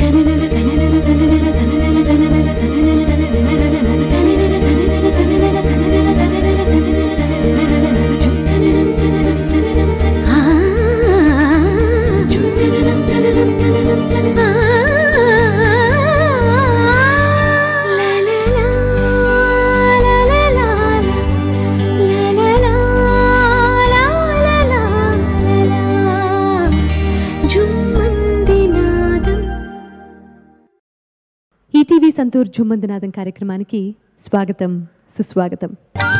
ETV Santoor జుమ్మందినాథం కార్యక్రమానికి స్వాగతం సుస్వాగతం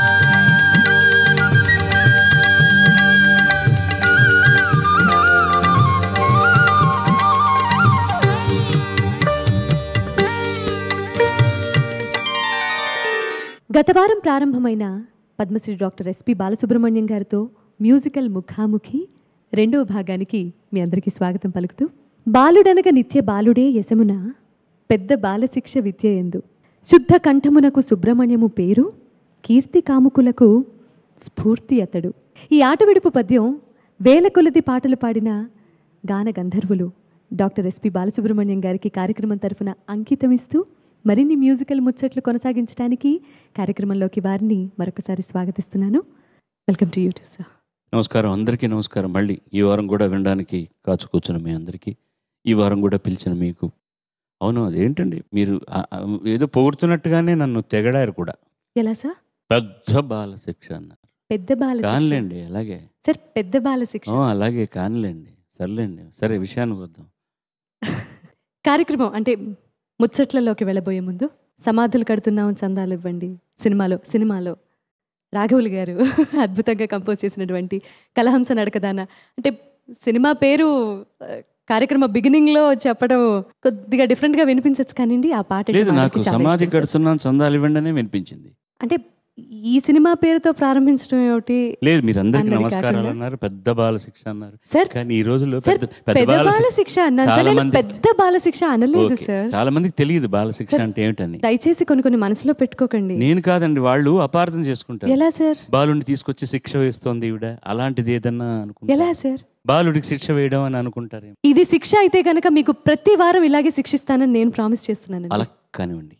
గత వారం ప్రారంభమైన పద్మశ్రీ డాక్టర్ ఎస్పి బాలసుబ్రహ్మణ్యం గారితో మ్యూజికల్ ముఖాముఖి రెండవ భాగానికి మీ అందరికీ స్వాగతం పలుకుతూ బాలుడనగ నిత్య బాలుడే యశమున పెద్ద బాలశిక్ష విద్య ఎందు శుద్ధ కంఠమునకు సుబ్రహ్మణ్యము పేరు కీర్తి కాముకులకు స్ఫూర్తి అతడు ఈ ఆట విడుపు పద్యం వేల కొలది పాటలు పాడిన గాన గంధర్వులు డాక్టర్ ఎస్పి బాలసుబ్రహ్మణ్యం గారికి కార్యక్రమం తరఫున అంకితమిస్తూ మరిన్ని మ్యూజికల్ ముచ్చట్లు కొనసాగించడానికి కార్యక్రమంలోకి వారిని మరొకసారి స్వాగతిస్తున్నాను వెల్కమ్ టు యూ సార్ నమస్కారం అందరికీ నమస్కారం మళ్ళీ ఈ వారం కూడా వినడానికి కాచు కూర్చున్న మీ అందరికీ ఈ వారం కూడా పిలిచిన మీకు అవును అదేంటండి మీరు ఆ- ఆ ఏదో పొగుడుతున్నట్టుగానే నన్ను తెగడారు కూడా ఎలా సార్ పెద్ద బాల శిక్ష అన్నారు పెద్ద బాల శిక్ష. కానిలేండి అలాగే సార్ పెద్ద బాల శిక్ష ఆ, అలాగే కానిలేండి సర్లేండి సరే విషయానికి వద్దాం కార్యక్రమం అంటే ముచ్చట్లలోకి వెళ్ళబోయే ముందు సమాధులు కడుతున్నాం చందాలు ఇవ్వండి సినిమాలో సినిమాలో రాఘవులు గారు అద్భుతంగా కంపోజ్ చేసినటువంటి కలహంస నడకదాన అంటే సినిమా పేరు ఆ, కార్యక్రమ బిగినింగ్ లో చెప్పడం కొద్దిగా డిఫరెంట్ గా వినిపించచ్చు కానివ్వండి ఆ పాట అయితే లేదు మా నాకు అందరికీ చాలా సమాధి ఇష్టం సార్. కడుతున్నాను చందాలు ఇవ్వండి అనే వినిపించింది అంటే ఈ సినిమా పేరుతో ప్రారంభించడం ఏమిటి లేదు మీరు అందరికీ అందరికీ నమస్కారాలు కాకుండా? అన్నారు పెద్ద బాల శిక్ష అన్నారు సార్ కానీ ఈ రోజుల్లో సార్ పెద్ద పెద్ద బాల బాల శిక్ష- శిక్ష అన్నాను సార్ చాలా నేను మంది- పెద్ద బాల శిక్ష అనలేదు ఓకే. సార్ చాలా మందికి తెలియదు బాల శిక్ష సార్, అంటే ఏమిటని దయచేసి కొన్ని కొన్ని మనసులో పెట్టుకోకండి నేను కాదండి వాళ్ళు అపార్థం చేసుకుంటారు ఎలా సార్ బాలుని తీసుకొచ్చి శిక్ష వేస్తోంది ఈవిడ అలాంటిది ఏదన్నా ఎలా అనుకుంటారు సార్ బాలుడికి శిక్ష వేయడం అని అనుకుంటారు ఇది శిక్ష అయితే కనుక మీకు ప్రతి వారం ఇలాగే శిక్షిస్తానని నేను ప్రామిస్ చేస్తున్నాను అలా కానివ్వండి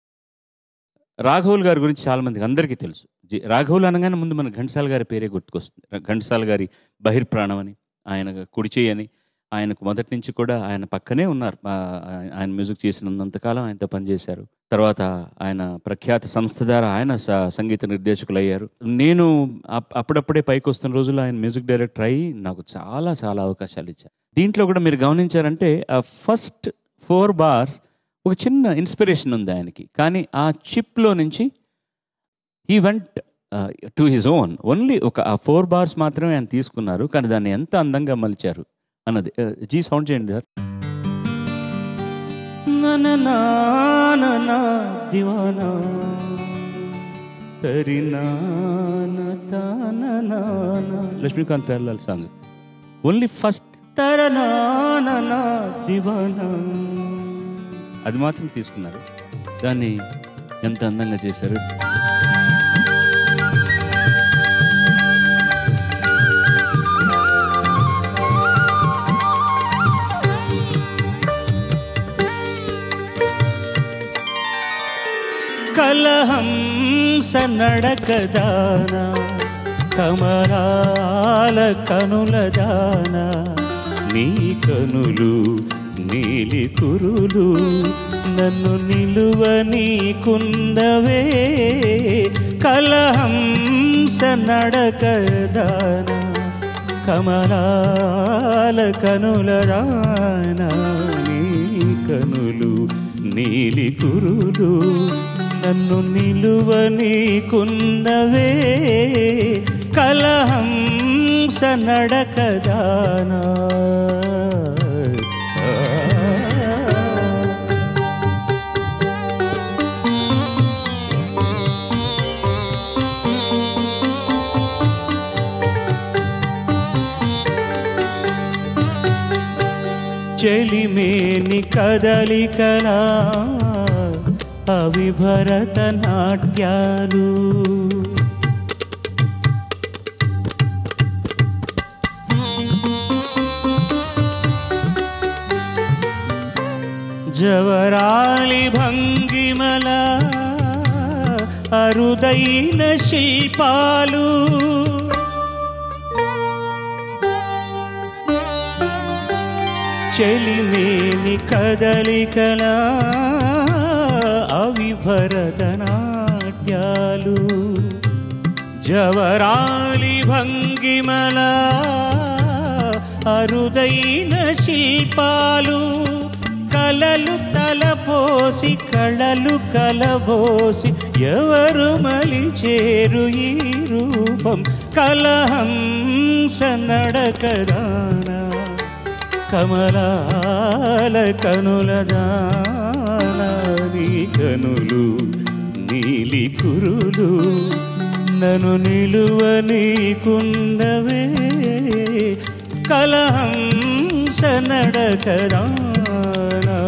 రాఘవుల్ గారి గురించి చాలా మందికి అందరికీ తెలుసు జి- రాఘవులు అనగానే ముందు మన ఘంటసాల గారి పేరే గుర్తుకొస్తుంది ర- ఘంటసాల గారి బహిర్ప్రాణం అని ఆయన కుడి చేయి అని ఆయనకు మొదటి నుంచి కూడా ఆయన పక్కనే ఉన్నారు ఆ, ఆ- ఆయన మ్యూజిక్ చేసినంతకాలం ఆయనతో పనిచేశారు తర్వాత ఆయన ప్రఖ్యాత సంస్థ ద్వారా ఆయన స- సంగీత నిర్దేశకులు అయ్యారు నేను అప్- అప్పుడప్పుడే పైకి వస్తున్న రోజుల్లో ఆయన మ్యూజిక్ డైరెక్టర్ అయ్యి నాకు చాలా చాలా అవకాశాలు ఇచ్చారు దీంట్లో కూడా మీరు గమనించారంటే ఆ ఫస్ట్ ఫోర్ బార్స్ ఒక చిన్న ఇన్స్పిరేషన్ ఉంది ఆయనకి కానీ ఆ చిప్లో నుంచి ఈ went to his own only ఒక ఆ ఫోర్ బార్స్ మాత్రమే ఆయన తీసుకున్నారు కానీ దాన్ని ఎంత అందంగా మలిచారు అన్నది Uh, జీ సౌండ్ చేయండి సార్ దివానా లక్ష్మీకాంత్ తెల్లాలి సాంగ్ ఓన్లీ ఫస్ట్ తరనా దివానా అది మాత్రం తీసుకున్నారు దాన్ని ఎంత అందంగా చేశారు కలహంస నడకదాన కమరాల కనుల దాన నీ కనులు నీలి కురులు నన్ను నిలువ నీకున్నవే కలహంస నడకదాన కమలాల కనుల రాన నీ కనులు నీలి కురులు నన్ను నిలువ నీకున్నవే కలహంస నడకదానా చెలిమేని కదలికలా అవి భరతనాట్యాలు జవరాలి భంగిమల అరుదైన శిల్పాలు చెలిమేని కదలికల అవి భరతనాట్యాలు జవరాలి భంగిమల అరుదైన శిల్పాలు కలలు తలపోసి కళలు కలబోసి ఎవరు మలిచేరు ఈ రూపం కలహంస నడకదానా కమలాల కనుల దానాది కనులు నీలి కురులు నన్ను నిలువ నీకున్నవే కలహంస నడకదానా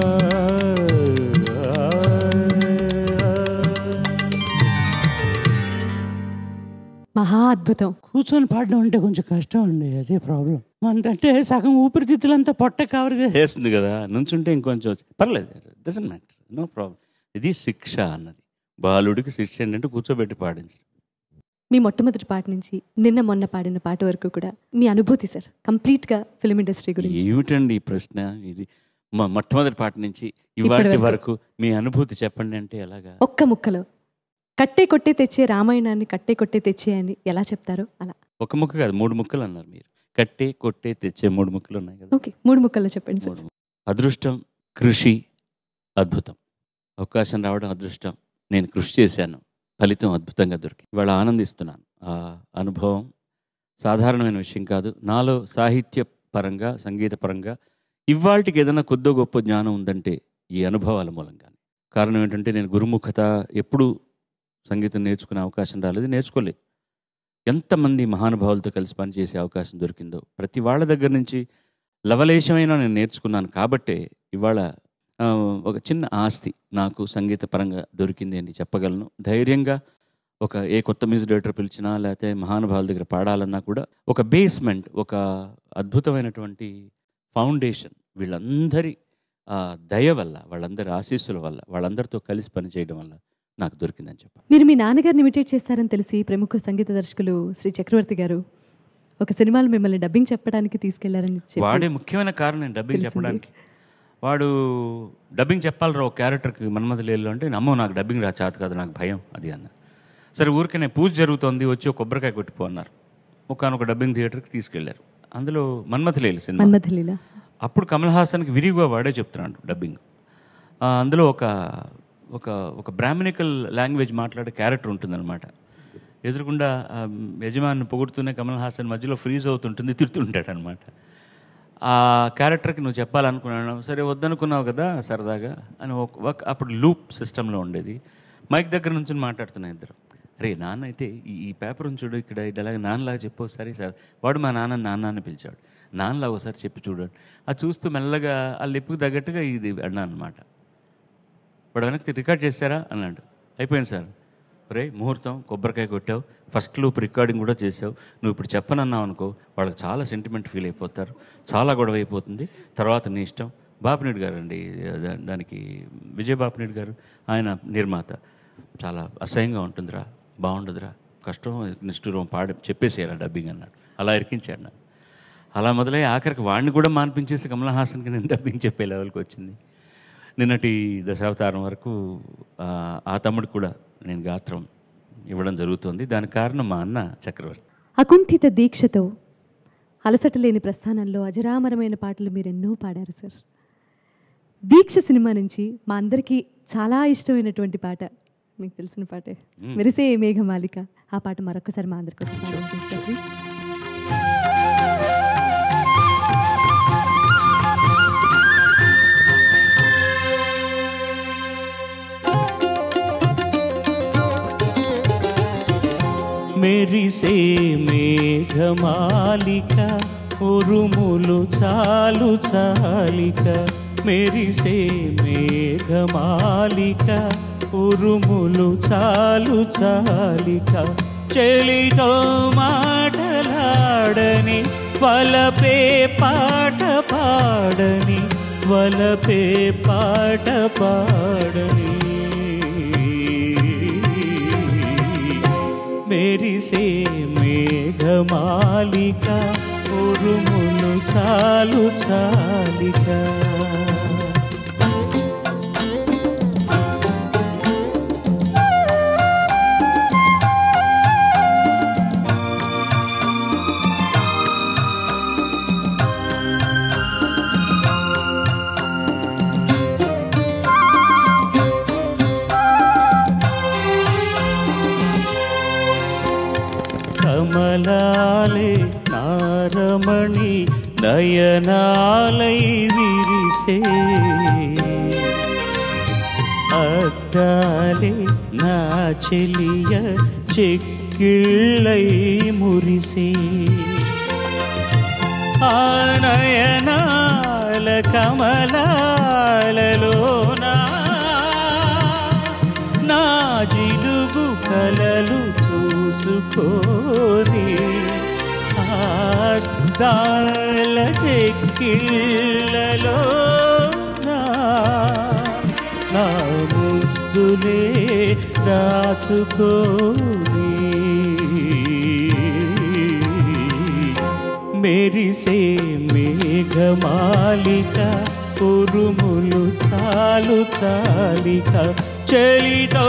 మహా అద్భుతం కూర్చొని పాడడం అంటే కొంచెం కష్టం అండి అదే ప్రాబ్లం మనకంటే సగం ఊపిరితిత్తులంతా పొట్ట కవర్ చేసి చేస్తుంది కదా నుంచుంటే ఇంకొంచెం పర్లేదు డజన్ మ్యాటర్ నో ప్రాబ్లం ఇది శిక్ష అన్నది బాలుడికి శిక్ష ఏంటంటే కూర్చోబెట్టి పాడించడం మీ మొట్టమొదటి పాట నుంచి నిన్న మొన్న పాడిన పాట వరకు కూడా మీ అనుభూతి సార్ కంప్లీట్ గా ఫిల్మ్ ఇండస్ట్రీ గురించి ఏమిటండి ఈ ప్రశ్న ఇది మా మొట్టమొదటి పాట నుంచి ఇవాటి ఇప్పటి వరకు మీ అనుభూతి చెప్పండి అంటే ఎలాగా ఒక్క ముక్కలో కట్టే కొట్టే తెచ్చే రామాయణాన్ని కట్టే కొట్టే తెచ్చే అని ఎలా చెప్తారో అలా ఒక ముక్క కాదు మూడు ముక్కలు అన్నారు మీరు కట్టే కొట్టే తెచ్చే మూడు ముక్కలు ఉన్నాయి కదా ఓకే మూడు ముక్కల్లో చెప్పండి సార్ మూడు ముక్కలు. అదృష్టం కృషి అద్భుతం అవకాశం రావడం అదృష్టం నేను కృషి చేశాను ఫలితం అద్భుతంగా దొరికి ఇవాళ ఆనందిస్తున్నాను ఆ అనుభవం సాధారణమైన విషయం కాదు నాలో సాహిత్య పరంగా సంగీత పరంగా ఇవాళకి ఏదైనా కొద్దో గొప్ప జ్ఞానం ఉందంటే ఈ అనుభవాల మూలంగానే కారణం ఏంటంటే నేను గురుముఖత ఎప్పుడు సంగీతం నేర్చుకునే అవకాశం రాలేదు నేర్చుకోలేదు ఎంతమంది మహానుభావులతో కలిసి పనిచేసే అవకాశం దొరికిందో ప్రతి వాళ్ళ దగ్గర నుంచి లవలేశమైన నేను నేర్చుకున్నాను కాబట్టే ఇవాళ ఆ, ఒక చిన్న ఆస్తి నాకు సంగీత పరంగా దొరికింది అని చెప్పగలను ధైర్యంగా ఒక ఏ కొత్త మ్యూజిక్ డైరెక్టర్ పిలిచినా లేకపోతే మహానుభావుల దగ్గర పాడాలన్నా కూడా ఒక బేస్మెంట్ ఒక అద్భుతమైనటువంటి ఫౌండేషన్ వీళ్ళందరి ఆ, దయ వల్ల వాళ్ళందరి ఆశీస్సుల వల్ల వాళ్ళందరితో కలిసి పనిచేయడం వల్ల నాకు దొరికిందని చెప్పాలి మీరు మీ నాన్నగారిని ఇమిటేట్ చేస్తారని తెలిసి ప్రముఖ సంగీత దర్శకులు శ్రీ చక్రవర్తి గారు ఒక సినిమాలో మిమ్మల్ని డబ్బింగ్ చెప్పడానికి తీసుకెళ్లారని చెప్పి వాడే ముఖ్యమైన కారణం డబ్బింగ్ తెలిసింది. చెప్పడానికి వాడు డబ్బింగ్ చెప్పాలరా ఒక క్యారెక్టర్కి మన్మథ లేలు అంటే అమ్మో నాకు డబ్బింగ్ రా చేత కాదు నాకు భయం అది అన్న సరే ఊరికనే పూజ జరుగుతోంది వచ్చి ఒక కొబ్బరికాయ కొట్టిపో అన్నారు ఒకనొక డబ్బింగ్ థియేటర్కి తీసుకెళ్లారు అందులో మన్మథ లేలు సినిమా మన్మథలీల అప్పుడు కమల్ హాసన్కి విరిగా వాడే చెప్తున్నాడు డబ్బింగ్ ఆ, అందులో ఒక ఒక ఒక బ్రాహ్మణికల్ లాంగ్వేజ్ మాట్లాడే క్యారెక్టర్ ఉంటుందన్నమాట ఎదురుకుండా ఆ, యజమాని పొగుడుతూనే కమల్ హాసన్ మధ్యలో ఫ్రీజ్ అవుతుంటుంది తిడుతుంటాడు అనమాట ఆ క్యారెక్టర్కి నువ్వు చెప్పాలనుకున్నాను సరే వద్దనుకున్నావు కదా సరదాగా అని ఒక ఒక- అప్పుడు లూప్ సిస్టంలో ఉండేది మైక్ దగ్గర నుంచి మాట్లాడుతున్నా ఇద్దరు అరే నాన్న అయితే ఈ ఈ పేపర్ చూడు ఇక్కడ ఇలాగే నాన్నలాగా చెప్పు ఒకసారి సార్ వాడు మా నాన్న నాన్న అని పిలిచాడు నాన్నలాగా ఒకసారి చెప్పి చూడండి అది చూస్తూ మెల్లగా ఆ లిప్కి తగ్గట్టుగా ఇది అన్నా అనమాట వాడు వెనక్కి రికార్డ్ చేశారా అన్నాడు అయిపోయింది సార్ రే ముహూర్తం కొబ్బరికాయ కొట్టావు ఫస్ట్ లూప్ రికార్డింగ్ కూడా చేసావు నువ్వు ఇప్పుడు చెప్పనన్నావు అనుకో వాళ్ళకి చాలా సెంటిమెంట్ ఫీల్ అయిపోతారు చాలా గొడవ అయిపోతుంది తర్వాత నీ ఇష్టం బాపినేడు గారు అండి దా- దానికి విజయ్ బాపినేడు గారు ఆయన నిర్మాత చాలా అసహ్యంగా ఉంటుందిరా బాగుండదురా కష్టం నిష్ఠూరం పాడ చెప్పేసేయాలి డబ్బింగ్ అన్నాడు అలా ఇరికించాడు నాకు అలా మొదలై ఆఖరికి వాడిని కూడా మాన్పించేసి కమల్ హాసన్కి నేను డబ్బింగ్ చెప్పే లెవెల్కి వచ్చింది నిన్నటి దశావతారం వరకు ఆ, ఆ తమ్ముడు కూడా నేను గాత్రం ఇవ్వడం జరుగుతుంది దానికి కారణం మా అన్న చక్రవర్తి అకుంఠిత దీక్షతో అలసట లేని ప్రస్థానంలో అజరామరమైన పాటలు మీరు ఎన్నో పాడారు సార్ దీక్ష సినిమా నుంచి మా అందరికీ చాలా ఇష్టమైనటువంటి పాట మీకు తెలిసిన పాటే మెరిసే మేఘమాలిక ఆ పాట మరొకసారి మా అందరి కోసం పాడాలనుకుంటున్నా ప్లీజ్ మెరిసే మేఘమాలిక ఉరుములు చాలు చాలిక మెరిసే మేఘమాలిక ఉరుములు చాలు చాలిక చెలితో మాటలాడని వలపే పాట పాడని వలపే పాట పాడని మెరిసే మేఘమాలిక ఉరుములు చాలు చాలిక కమలాలే నారమణి నయనాలై విరిసే అద్దాలే నా చెలియ చెక్కిళ్ళై మురిసే ఆనయనాల కమలాలలోనా నా జిలుగు కలలు చూసుకోని అద్దాల చెక్కిళ్ళలో నా ముద్దులే దాచుకోని మెరిసే మేఘమాలిక ఉరుములు చాలు చాలిక చలితో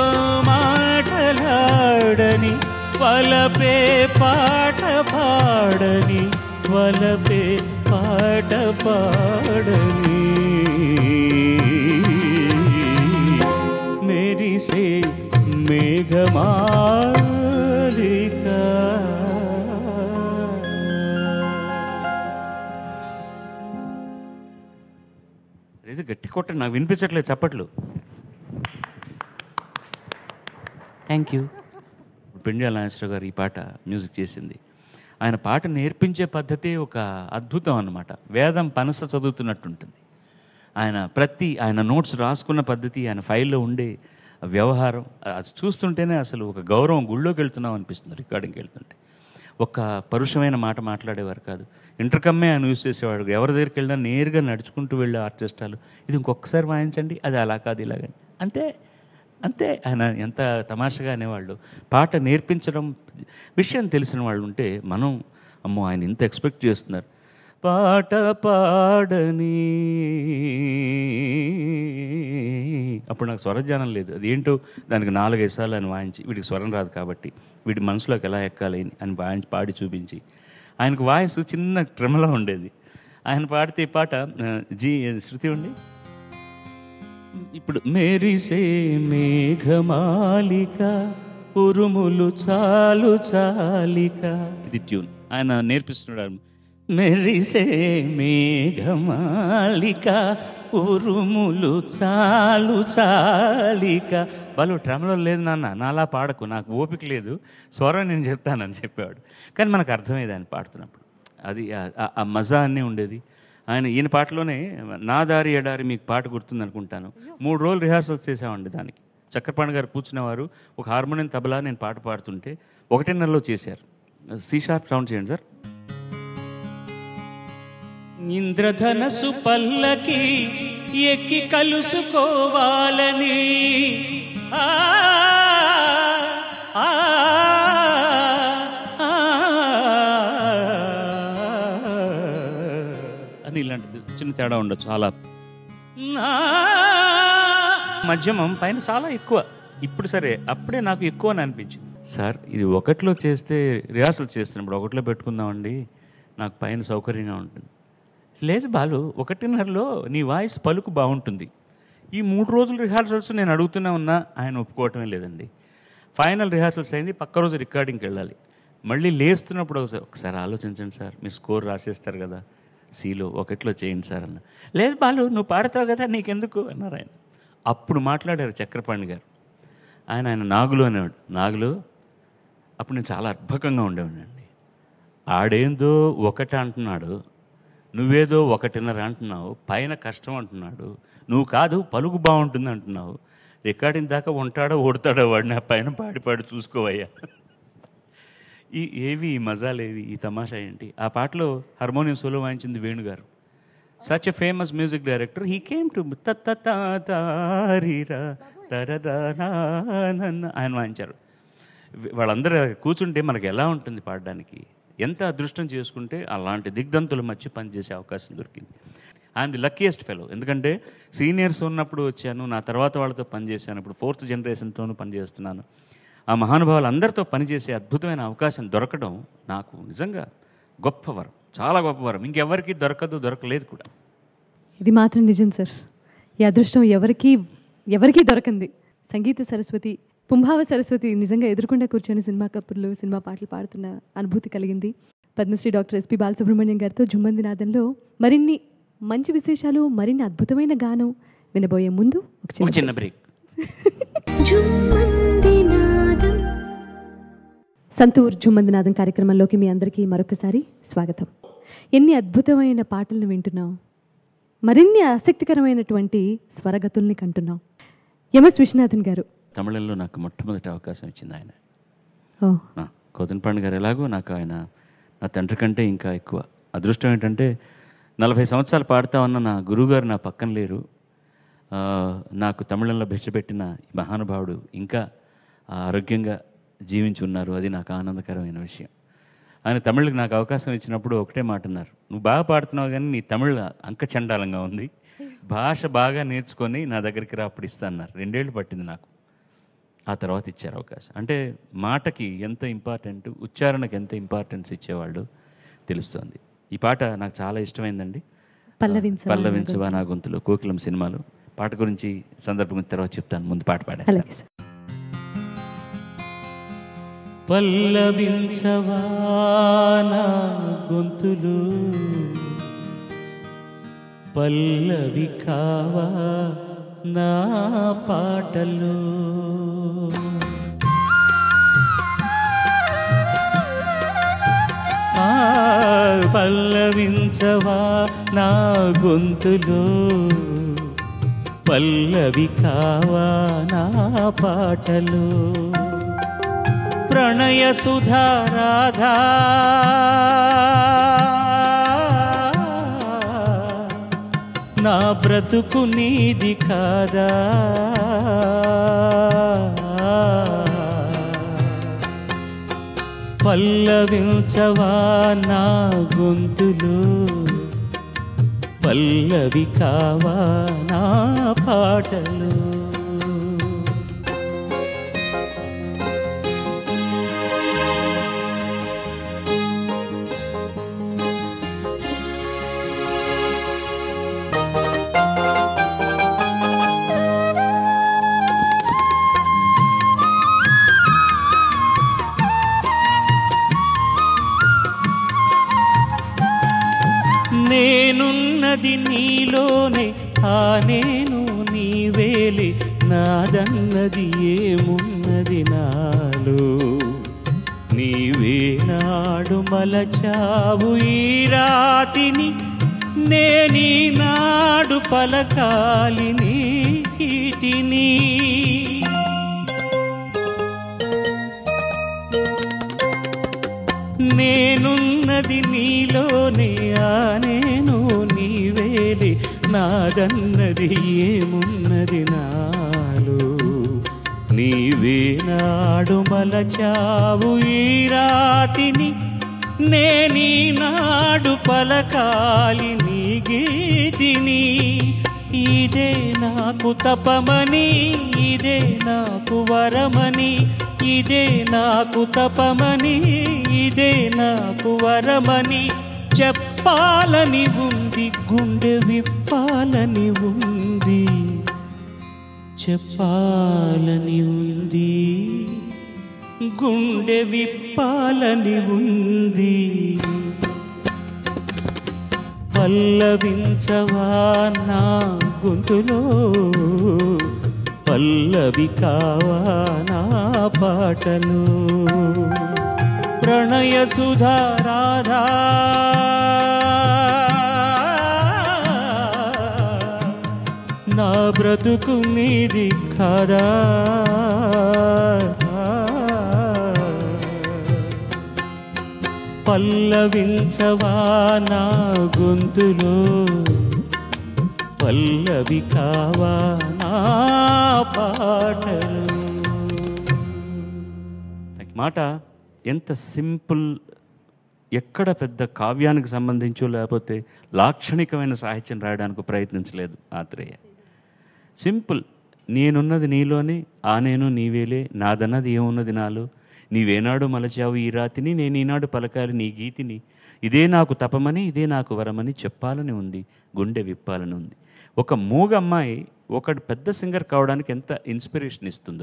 మాటలాడని వలపే పాట పాడని వలపే పాట పాడని మెరిసే మేఘమాలిక ఏదో గట్టి కొట్టండి నాకు వినిపించట్లేదు చప్పట్లు థ్యాంక్ యూ పెండ్యాల నాగేశ్వర గారు ఈ పాట మ్యూజిక్ చేసింది ఆయన పాట నేర్పించే పద్ధతి ఒక అద్భుతం అన్నమాట వేదం పనస చదువుతున్నట్టుంటుంది ఆయన ప్రతి ఆయన నోట్స్ రాసుకున్న పద్ధతి ఆయన ఫైల్లో ఉండే వ్యవహారం అది చూస్తుంటేనే అసలు ఒక గౌరవం గుళ్ళోకి వెళ్తున్నాం అనిపిస్తుంది రికార్డింగ్కి వెళ్తుంటే ఒక్క పరుషమైన మాట మాట్లాడేవారు కాదు ఇంటర్కమ్మే ఆయన యూజ్ చేసేవాడు ఎవరి దగ్గరికి వెళ్ళినా నేరుగా నడుచుకుంటూ వెళ్ళే ఆర్టిస్టాలు ఇది ఇంకొకసారి వాయించండి అది అలా కాదు ఇలాగని అంతే అంతే ఆయన ఎంత తమాషగా అనేవాళ్ళు పాట నేర్పించడం విషయం తెలిసిన వాళ్ళు ఉంటే మనం అమ్మో ఆయన ఇంత ఎక్స్పెక్ట్ చేస్తున్నారు పాట పాడని అప్పుడు నాకు స్వరజ్ఞానం లేదు అది ఏంటో దానికి నాలుగైదు సార్లు అని వాయించి వీడికి స్వరం రాదు కాబట్టి వీడి మనసులోకి ఎలా ఎక్కాలి అని వాయించి పాడి చూపించి ఆయనకు వాయిస్ చిన్న ట్రెమలో ఉండేది ఆయన పాడితే ఈ పాట ఆ, జీ శృతి ఉండి ఇప్పుడు మెరిసే మేఘమాలిక ఉరుములు చాలు చాలిక ఇది ట్యూన్ ఆయన నేర్పిస్తున్నాడు మెరిసే మేఘమాలిక ఉరుములు చాలు చాలిక వాళ్ళు ట్రమలో లేదు నాన్న నాలా పాడకు నాకు ఓపిక లేదు స్వరం నేను చెప్తానని చెప్పేవాడు కానీ మనకు అర్థమయ్యేది ఆయన పాడుతున్నప్పుడు అది ఆ- ఆ- ఆ మజా అన్నీ ఉండేది ఆయన ఈయన పాటలోనే నా దారి ఎడారి మీకు పాట గుర్తుంది అనుకుంటాను మూడు రోజులు రిహార్సల్స్ చేసామండి దానికి చక్రపాణి గారు కూర్చునేవారు ఒక హార్మోనియం తబలా నేను పాట పాడుతుంటే ఒకటే నెలలో చేశారు సి షార్ప్ సౌండ్ చేయండి సార్ ఇంద్రధనసు పల్లకి ఎక్కి కలుసుకోవాలని ఆ, ఆ, ఆ, అని ఇలాంటిది చిన్న తేడా ఉండొచ్చు చాలా నా మధ్యమం పైన చాలా ఎక్కువ ఇప్పుడు సరే అప్పుడే నాకు ఎక్కువ అని అనిపించింది సార్ ఇది ఒకటిలో చేస్తే రిహార్సల్ చేస్తున్నప్పుడు ఒకటిలో పెట్టుకుందామండి నాకు పైన సౌకర్యంగా ఉంటుంది లేదు బాలు ఒకటిన్నరలో నీ వాయిస్ పలుకు బాగుంటుంది ఈ మూడు రోజులు రిహార్సల్స్ నేను అడుగుతూనే ఉన్నా ఆయన ఒప్పుకోవటమే లేదండి ఫైనల్ రిహార్సల్స్ అయింది పక్క రోజు రికార్డింగ్కి వెళ్ళాలి మళ్ళీ లేస్తున్నప్పుడు ఒకసారి ఒకసారి ఆలోచించండి సార్ మీరు స్కోర్ రాసేస్తారు కదా సీలో ఒకటిలో చేయండి సార్ అన్న లేదు బాలు నువ్వు పాడతావు కదా నీకెందుకు అన్నారు ఆయన అప్పుడు మాట్లాడారు చక్రపాణి గారు ఆయన ఆయన నాగులు అనేవాడు నాగులు అప్పుడు నేను చాలా అద్భుతంగా ఉండేవాడినండి ఆడేందో ఒకటి అంటున్నాడు నువ్వేదో ఒకటిన్నర అంటున్నావు పైన కష్టం అంటున్నాడు నువ్వు కాదు పలుకు బాగుంటుంది అంటున్నావు రికార్డింగ్ దాకా ఉంటాడో ఓడతాడో వాడిని ఆ పైన పాడి పాడి చూసుకోవయ్యా ఈ ఏవి ఈ మజాలేవి ఈ తమాషా ఏంటి ఆ పాటలో హార్మోనియం సోలో వాయించింది వేణుగారు such a famous music director he came to ఆయన వాయించారు వాళ్ళందరూ కూర్చుంటే మనకి ఎలా ఉంటుంది పాడడానికి ఎంత అదృష్టం చేసుకుంటే అలాంటి దిగ్ధంతుల మధ్య పనిచేసే అవకాశం దొరికింది ఐఎమ్ ది లక్కీయెస్ట్ ఫెలో ఎందుకంటే సీనియర్స్ ఉన్నప్పుడు వచ్చాను నా తర్వాత వాళ్ళతో పనిచేశాను ఇప్పుడు ఫోర్త్ జనరేషన్తోనూ పనిచేస్తున్నాను ఆ మహానుభావులు అందరితో పనిచేసే అద్భుతమైన అవకాశం దొరకడం నాకు నిజంగా గొప్ప వరం చాలా గొప్ప వరం ఇంకెవరికి దొరకదు దొరకలేదు కూడా ఇది మాత్రం నిజం సార్ ఈ అదృష్టం ఎవరికి ఎవరికీ దొరకంది సంగీత సరస్వతి పుంభావ సరస్వతి నిజంగా ఎదురుకుండా కూర్చొని సినిమా కప్పుర్లు సినిమా పాటలు పాడుతున్న అనుభూతి కలిగింది పద్మశ్రీ డాక్టర్ ఎస్పి బాలసుబ్రహ్మణ్యం గారితో జుమ్మంది నాదంలో మరిన్ని మంచి విశేషాలు మరిన్ని అద్భుతమైన గానం వినబోయే ముందు ఒక ఒక చిన్న చిన్న బ్రేక్ సంతూర్ జుమ్మందినాథం కార్యక్రమంలోకి మీ అందరికీ మరొకసారి స్వాగతం ఎన్ని అద్భుతమైన పాటలను వింటున్నాం మరిన్ని ఆసక్తికరమైనటువంటి స్వరగతుల్ని కంటున్నాం ఎంఎస్ విశ్వనాథన్ గారు తమిళంలో నాకు మొట్టమొదటి అవకాశం ఇచ్చింది ఆయన ఓ ఆ, కోతన్పాండ్ గారు ఎలాగో నాకు ఆయన నా తండ్రి కంటే ఇంకా ఎక్కువ అదృష్టం ఏంటంటే నలభై సంవత్సరాలు పాడుతా ఉన్న నా గురువుగారు నా పక్కన లేరు ఆ, నాకు తమిళంలో భిక్షపెట్టిన ఈ మహానుభావుడు ఇంకా ఆరోగ్యంగా జీవించి ఉన్నారు అది నాకు ఆనందకరమైన విషయం ఆయన తమిళ్కి నాకు అవకాశం ఇచ్చినప్పుడు ఒకటే మాట అన్నారు నువ్వు బాగా పాడుతున్నావు కానీ నీ తమిళ అంకచండాలంగా ఉంది భాష బాగా నేర్చుకొని నా దగ్గరికి రా అప్పుడు ఇస్తా అన్నారు రెండేళ్ళు పట్టింది నాకు ఆ తర్వాత ఇచ్చారు అవకాశం అంటే మాటకి ఎంత ఇంపార్టెంట్ ఉచ్చారణకి ఎంత ఇంపార్టెన్స్ ఇచ్చేవాళ్ళు తెలుస్తోంది ఈ పాట నాకు చాలా ఇష్టమైందండి పల్లవించవా పల్లవించవా నా గొంతులో కోకిలం సినిమాలు పాట గురించి సందర్భం గురించి తర్వాత చెప్తాను ముందు పాట పాడేస్తాను అలాగే సార్ పల్లవించవా నా గొంతులు పల్లవి కావా నా పాటలు ఆ, పల్లవించవా నా గొంతులో పల్లవి కావా నా పాటలు ప్రణయ సుధా రాధా నా బ్రతుకు నీది కాదా పల్లవించవా నా గొంతులు పల్లవి కావా నా పాటలు నేనున్నది నీలోనే ఆ నేను నీవేలే నాదన్నది ఏమున్నది నాలో నీవే నాడు మలచావు ఈ రాతిని నేనీ నాడు పలకాలి నీ కీటిని నేనున్నది నీలోనే ఆ నేను నీవేలే నాదన్నది ఏమున్నది నాలో నీవే నాడు మలచావు ఈ రాతిని నేనీ నాడు పలకాలి నీ గీతిని ఇదే నాకు తపమని ఇదే నాకు వరమని ఇదే నాకు తపమని ఇదే నాకు వరమని చెప్పాలని ఉంది గుండె విప్పాలని ఉంది చెప్పాలని ఉంది గుండె విప్పాలని ఉంది పల్లవించవా నా గొంతులో పల్లవి కావా నా పాటలు ప్రణయ సుధా రాధా నా బ్రతుకు నీది కాదా పల్లవించవా నా గొంతులో పల్లవి కావా నా పాటలు నాకు మాట ఎంత సింపుల్ ఎక్కడ పెద్ద కావ్యానికి సంబంధించో లేకపోతే లాక్షణికమైన సాహిత్యం రాయడానికి ప్రయత్నించలేదు ఆత్రేయ సింపుల్ నేనున్నది నీలోనే ఆ నేను నీవేలే నాదన్నది ఏమున్నది నాలో నీవేనాడు మలచావు ఈ రాతిని నేను ఈనాడు పలకాలి నీ గీతిని ఇదే నాకు తపమని ఇదే నాకు వరమని చెప్పాలని ఉంది గుండె విప్పాలని ఉంది ఒక మూగ అమ్మాయి ఒక పెద్ద సింగర్ కావడానికి ఎంత ఇన్స్పిరేషన్ ఇస్తుందో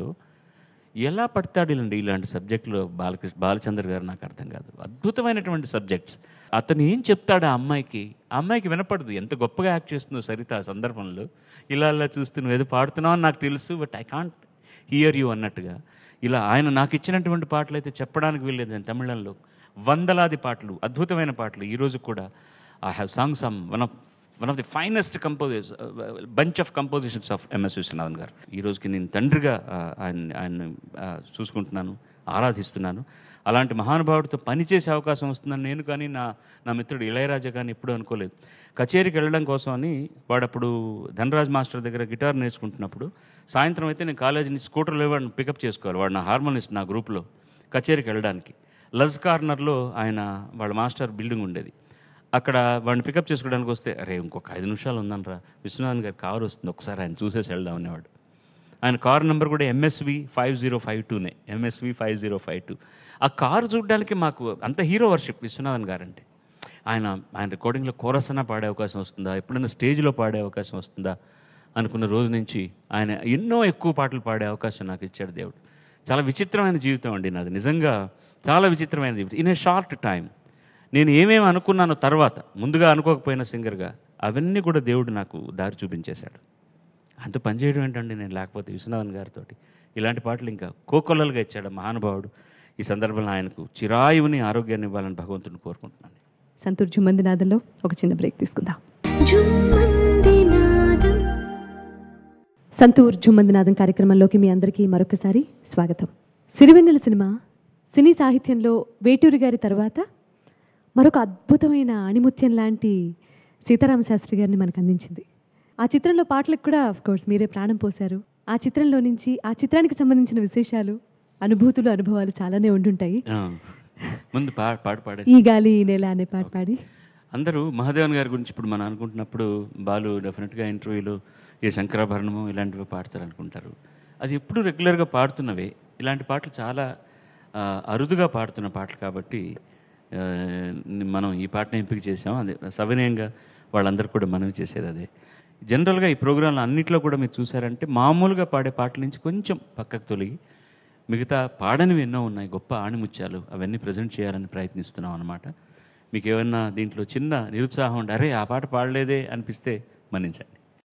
ఎలా పడతాడు ఇలాంటి ఇలాంటి సబ్జెక్టులో బాలకృష్ణ బాలచంద్ర గారు నాకు అర్థం కాదు అద్భుతమైనటువంటి సబ్జెక్ట్స్ అతను ఏం చెప్తాడు ఆ అమ్మాయికి ఆ అమ్మాయికి వినపడదు ఎంత గొప్పగా యాక్ట్ చేస్తుందో సరిత ఆ సందర్భంలో ఇలా ఇలా చూస్తూ నువ్వు ఏదో పాడుతున్నావు అని నాకు తెలుసు but I can't hear you అన్నట్టుగా ఇలా ఆయన నాకు ఇచ్చినటువంటి పాటలు అయితే చెప్పడానికి వెళ్ళేది నేను తమిళంలో వందలాది పాటలు అద్భుతమైన పాటలు ఈరోజు కూడా I have sung some one of one of the finest composers bunch of compositions of MS Viswanathan గారు ఈ రోజుకి నేను తండ్రిగా ఆ, ఆయన ఆయన ఆ, చూసుకుంటున్నాను ఆరాధిస్తున్నాను అలాంటి మహానుభావుడితో పనిచేసే అవకాశం వస్తుందని నేను కానీ నా నా మిత్రుడు ఇళయరాజా కానీ ఎప్పుడూ అనుకోలేదు కచేరీకి వెళ్ళడం కోసం అని వాడు అప్పుడు ధనరాజ్ మాస్టర్ దగ్గర గిటార్ నేర్చుకుంటున్నప్పుడు సాయంత్రం అయితే నేను కాలేజీ నుంచి స్కూటర్లో వాడిని పికప్ చేసుకోవాలి వాడు నా హార్మోనిస్ట్ నా గ్రూప్లో కచేరీకి వెళ్ళడానికి లజ్ కార్నర్లో ఆయన వాళ్ళ మాస్టర్ బిల్డింగ్ ఉండేది అక్కడ వాడిని పికప్ చేసుకోవడానికి వస్తే అరే ఇంకొక ఐదు నిమిషాలు ఉందనరా విశ్వనాథన్ గారి కారు వస్తుంది ఒకసారి ఆయన చూసేసి వెళ్దాం అనేవాడు ఆయన కారు నెంబర్ కూడా ఎంఎస్వి ఫైవ్ జీరో ఫైవ్ టూనే MSV five zero five two ఆ కారు చూడడానికి మాకు అంత హీరో వర్షిప్ విశ్వనాథన్ గారు అంటే ఆయన ఆయన రికార్డింగ్లో కోరస్ అన్నా పాడే అవకాశం వస్తుందా ఎప్పుడైనా స్టేజ్లో పాడే అవకాశం వస్తుందా అనుకున్న రోజు నుంచి ఆయన ఎన్నో ఎక్కువ పాటలు పాడే అవకాశం నాకు ఇచ్చాడు దేవుడు చాలా విచిత్రమైన జీవితం అండి నాది నిజంగా చాలా విచిత్రమైన జీవితం ఇన్ ఏ షార్ట్ టైం నేను ఏమేమి అనుకున్నానో తర్వాత ముందుగా అనుకోకపోయిన సింగర్గా అవన్నీ కూడా దేవుడు నాకు దారి చూపించేశాడు అంత పనిచేయడం ఏంటండి నేను లేకపోతే విశ్వనాథన్ గారితో ఇలాంటి పాటలు ఇంకా కోకొల్లలుగా ఇచ్చాడు ఆ మహానుభావుడు ఈ సందర్భంలో ఆయనకు చిరాయువుని ఆరోగ్యాన్ని ఇవ్వాలని భగవంతుని కోరుకుంటున్నాను సంతూర్ జుమ్మందినాథంలో ఒక చిన్న బ్రేక్ తీసుకుందాం జుమ్మందినాదం సంతూర్ జుమ్మందినాథం కార్యక్రమంలోకి మీ అందరికీ మరొకసారి స్వాగతం సిరివెన్నెల సినిమా సినీ సాహిత్యంలో వేటూరి గారి తర్వాత మరొక అద్భుతమైన ఆణిముత్యం లాంటి సీతారామ శాస్త్రి గారిని మనకు అందించింది ఆ చిత్రంలో పాటలకు కూడా ఆఫ్ కోర్స్ మీరే ప్రాణం పోశారు ఆ చిత్రంలో నుంచి ఆ చిత్రానికి సంబంధించిన విశేషాలు అనుభూతులు అనుభవాలు చాలానే ఉండుంటాయి ఆ, ముందు పా పాట పాడే ఈ గాలి ఈ నేల అనే పాట పాడి అందరూ మహాదేవన్ గారి గురించి ఇప్పుడు మనం అనుకుంటున్నప్పుడు బాలు డెఫినెట్గా ఇంటర్వ్యూలో ఏ శంకరాభరణము ఇలాంటివి పాడతారు అనుకుంటారు అది ఎప్పుడు రెగ్యులర్గా పాడుతున్నవే ఇలాంటి పాటలు చాలా ఆ, అరుదుగా పాడుతున్న పాటలు కాబట్టి ఆ, మనం ఈ పాటను ఎంపిక చేసాం అదే సవినయంగా వాళ్ళందరూ కూడా మనవి చేసేది అదే జనరల్గా ఈ ప్రోగ్రాంలో అన్నిట్లో కూడా మీరు చూసారంటే మామూలుగా పాడే పాటల నుంచి కొంచెం పక్కకు తొలగి మిగతా పాడనివి ఎన్నో ఉన్నాయి గొప్ప ఆణిముత్యాలు అవన్నీ ప్రజెంట్ చేయాలని ప్రయత్నిస్తున్నాం అనమాట మీకు ఏమన్నా దీంట్లో చిన్న నిరుత్సాహం ఉంటే అరే ఆ పాట పాడలేదే అనిపిస్తే మన్నించండి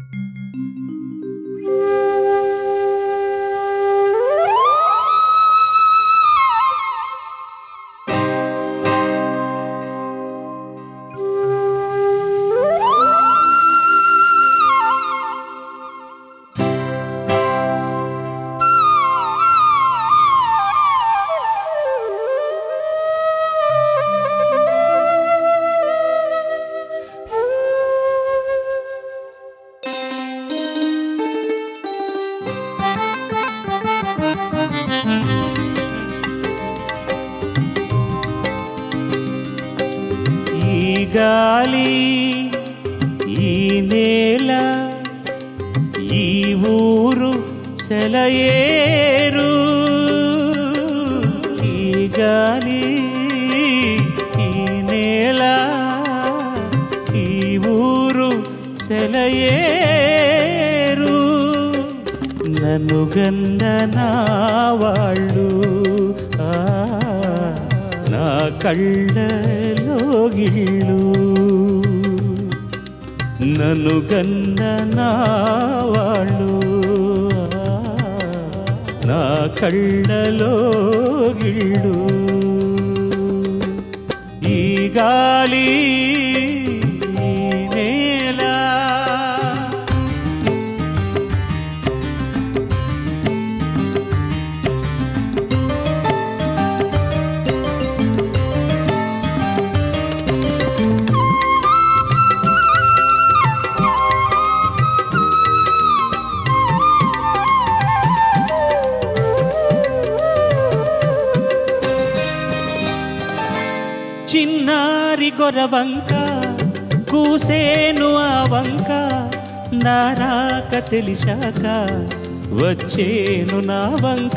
ఈ గాలి ఈ నేల ఈ ఊరు సెలయేరు ఈ గాలి ఈ నేల ఈ ఊరు సెలయేరు నన్ను గన్న నా వాళ్ళు ఆ, నా కళ్ళలో గిళ్ళు నన్ను గన్న నా వాళ్ళు ఆ, నా కళ్ళలో గిళ్ళు ఈ గాలి ఈ నేల గొరవంక కూసేను ఆ వంక నారాక తెలిసాక వచ్చేను నా వంక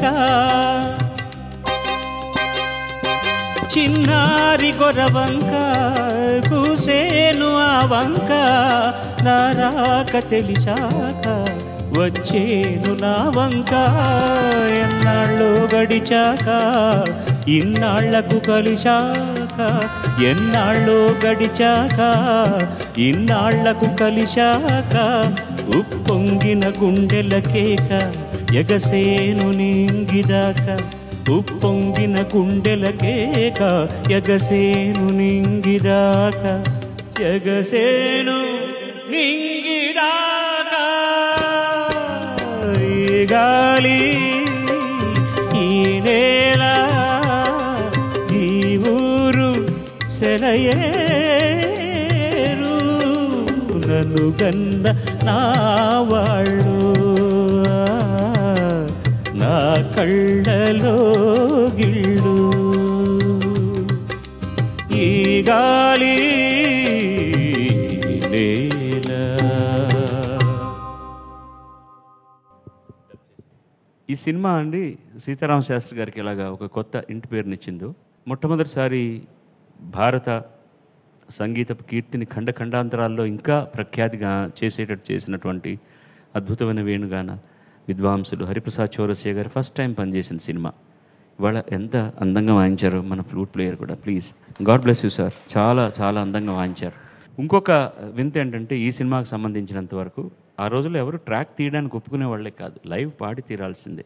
చిన్నారి గొరవంక కూసేను ఆ వంక నారాక తెలిసాక వచ్చేను నా వంక ఎన్నాళ్ళు గడిచాక ఇన్నాళ్లకు కలిశాక ఎన్నాళ్ళు గడిచాక ఇన్నాళ్లకు కలిశాక ఉప్పొంగిన గుండెల కేక ఎగసేను నింగిదాక ఉప్పొంగిన గుండెల కేక ఎగసేను నింగిదాక ఎగసేను నింగిదాక ఈ గాలి ఈ నేల ఈ ఊరు సెలయేరు నన్ను గన్న నా వాళ్ళు నా కళ్ళలో గిళ్ళు ఈ గాలి నేల ఈ సినిమా అండి సీతారామ శాస్త్రి గారికి ఇలాగా ఒక కొత్త ఇంటి పేరునిచ్చిందో మొట్టమొదటిసారి భారత సంగీతపు కీర్తిని ఖండ ఖండాంతరాల్లో ఇంకా ప్రఖ్యాతిగా చేసేటట్టు చేసినటువంటి అద్భుతమైన వేణుగాన విద్వాంసులు హరిప్రసాద్ చౌరసియ గారు ఫస్ట్ టైం పనిచేసిన సినిమా ఇవాళ ఎంత అందంగా వాయించారో మన ఫ్లూట్ ప్లేయర్ కూడా please God bless you sir చాలా చాలా అందంగా వాయించారు ఇంకొక వింత ఏంటంటే ఈ సినిమాకి సంబంధించినంత వరకు ఆ రోజుల్లో ఎవరు ట్రాక్ తీయడానికి ఒప్పుకునే వాళ్ళే కాదు లైవ్ పాడి తీరాల్సిందే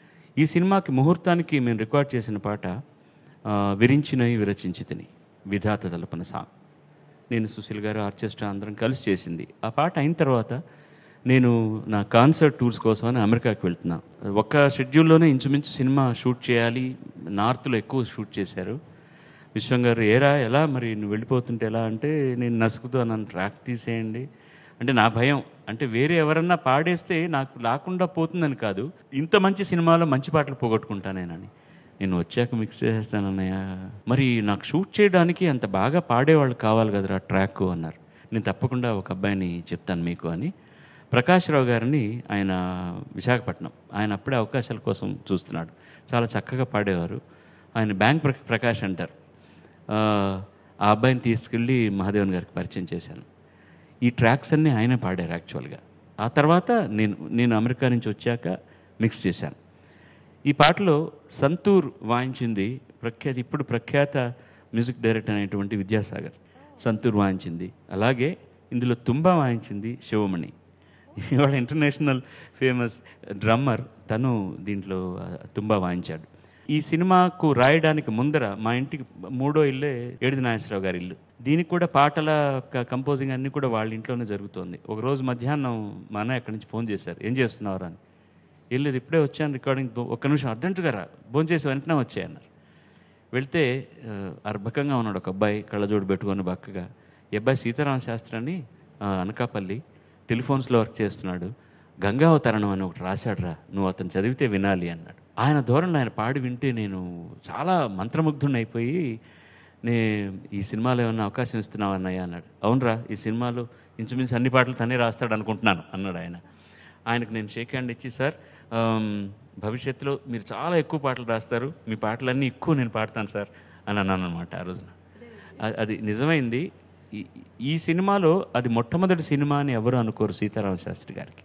ఈ సినిమాకి ముహూర్తానికి మేము రికార్డ్ చేసిన పాట ఆ, విరించినవి విరచించి తిని విధాత తలపన సాంగ్ నేను సుశీల్ గారు ఆర్కెస్ట్రా అందరం కలిసి చేసింది ఆ పాట అయిన తర్వాత నేను నా కాన్సర్ట్ టూర్స్ కోసం అని అమెరికాకి వెళ్తున్నా ఒక్క షెడ్యూల్లోనే ఇంచుమించు సినిమా షూట్ చేయాలి నార్త్లో ఎక్కువ షూట్ చేశారు విశ్వం గారు ఏరా ఎలా మరి నువ్వు వెళ్ళిపోతుంటే ఎలా అంటే నేను నసుకుతూ నన్ను ట్రాక్ తీసేయండి అంటే నా భయం అంటే వేరే ఎవరన్నా పాడేస్తే నాకు లేకుండా పోతుందని కాదు ఇంత మంచి సినిమాలో మంచి పాటలు పోగొట్టుకుంటానేనని నేను వచ్చాక మిక్స్ చేసేస్తానన్నయ్య మరి నాకు షూట్ చేయడానికి అంత బాగా పాడేవాళ్ళు కావాలి కదరా ట్రాక్ అన్నారు నేను తప్పకుండా ఒక అబ్బాయిని చెప్తాను మీకు అని ప్రకాశ్రావు గారిని ఆయన విశాఖపట్నం ఆయన అప్పుడే అవకాశాల కోసం చూస్తున్నాడు చాలా చక్కగా పాడేవారు ఆయన బ్యాంక్ ప్ర- ప్రకాష్ అంటారు ఆ, ఆ అబ్బాయిని తీసుకెళ్ళి మహాదేవన్ గారికి పరిచయం చేశాను ఈ ట్రాక్స్ అన్నీ ఆయనే పాడారు యాక్చువల్గా ఆ తర్వాత నేను నేను అమెరికా నుంచి వచ్చాక మిక్స్ చేశాను ఈ పాటలో సంతూర్ వాయించింది ప్రఖ్యాత ఇప్పుడు ప్రఖ్యాత మ్యూజిక్ డైరెక్టర్ అనేటువంటి విద్యాసాగర్ సంతూర్ వాయించింది అలాగే ఇందులో తుంబా వాయించింది శివమణి ఇవాళ ఇంటర్నేషనల్ ఫేమస్ డ్రమ్మర్ తను దీంట్లో ఆ, తుంబా వాయించాడు ఈ సినిమాకు రాయడానికి ముందర మా ఇంటికి మూడో ఇల్లే ఏడిది నాగేశ్వరరావు గారి ఇల్లు దీనికి కూడా పాటల క- కంపోజింగ్ అన్నీ కూడా వాళ్ళ ఇంట్లోనే జరుగుతోంది ఒక రోజు మధ్యాహ్నం మా అన్నయ్య అక్కడి నుంచి ఫోన్ చేశారు ఏం చేస్తున్నారు అని ఏం లేదు ఇప్పుడే వచ్చాను రికార్డింగ్ ఒక్క నిమిషం అర్జెంటుగా రా భోజనం చేసి వెంటనే వచ్చాయి అన్నారు వెళ్తే ఆ, అర్భకంగా ఉన్నాడు ఒక అబ్బాయి కళ్ళజోడు పెట్టుకొని బక్కగా ఈ అబ్బాయి సీతారామ శాస్త్రి అని ఆ, అనకాపల్లి టెలిఫోన్స్లో వర్క్ చేస్తున్నాడు గంగావతరణం అని ఒకటి రాశాడురా నువ్వు అతను చదివితే వినాలి అన్నాడు ఆయన ధోరణిలో ఆయన పాడి వింటే నేను చాలా మంత్రముగ్ధుని అయిపోయి నే ఈ సినిమాలో ఏమన్నా అవకాశం ఇస్తున్నావు అన్నయ్య అన్నాడు అవునరా ఈ సినిమాలో ఇంచుమించు అన్ని పాటలు తనే రాస్తాడు అనుకుంటున్నాను అన్నాడు ఆయన ఆయనకు నేను షేక్ హ్యాండ్ ఇచ్చి సార్ ఆమ్, భవిష్యత్తులో మీరు చాలా ఎక్కువ పాటలు రాస్తారు మీ పాటలన్నీ ఎక్కువ నేను పాడతాను సార్ అని అన్నాను అనమాట ఆ రోజున అ- అది నిజమైంది ఈ- ఈ సినిమాలో అది మొట్టమొదటి సినిమా అని ఎవరు అనుకోరు సీతారామ శాస్త్రి గారికి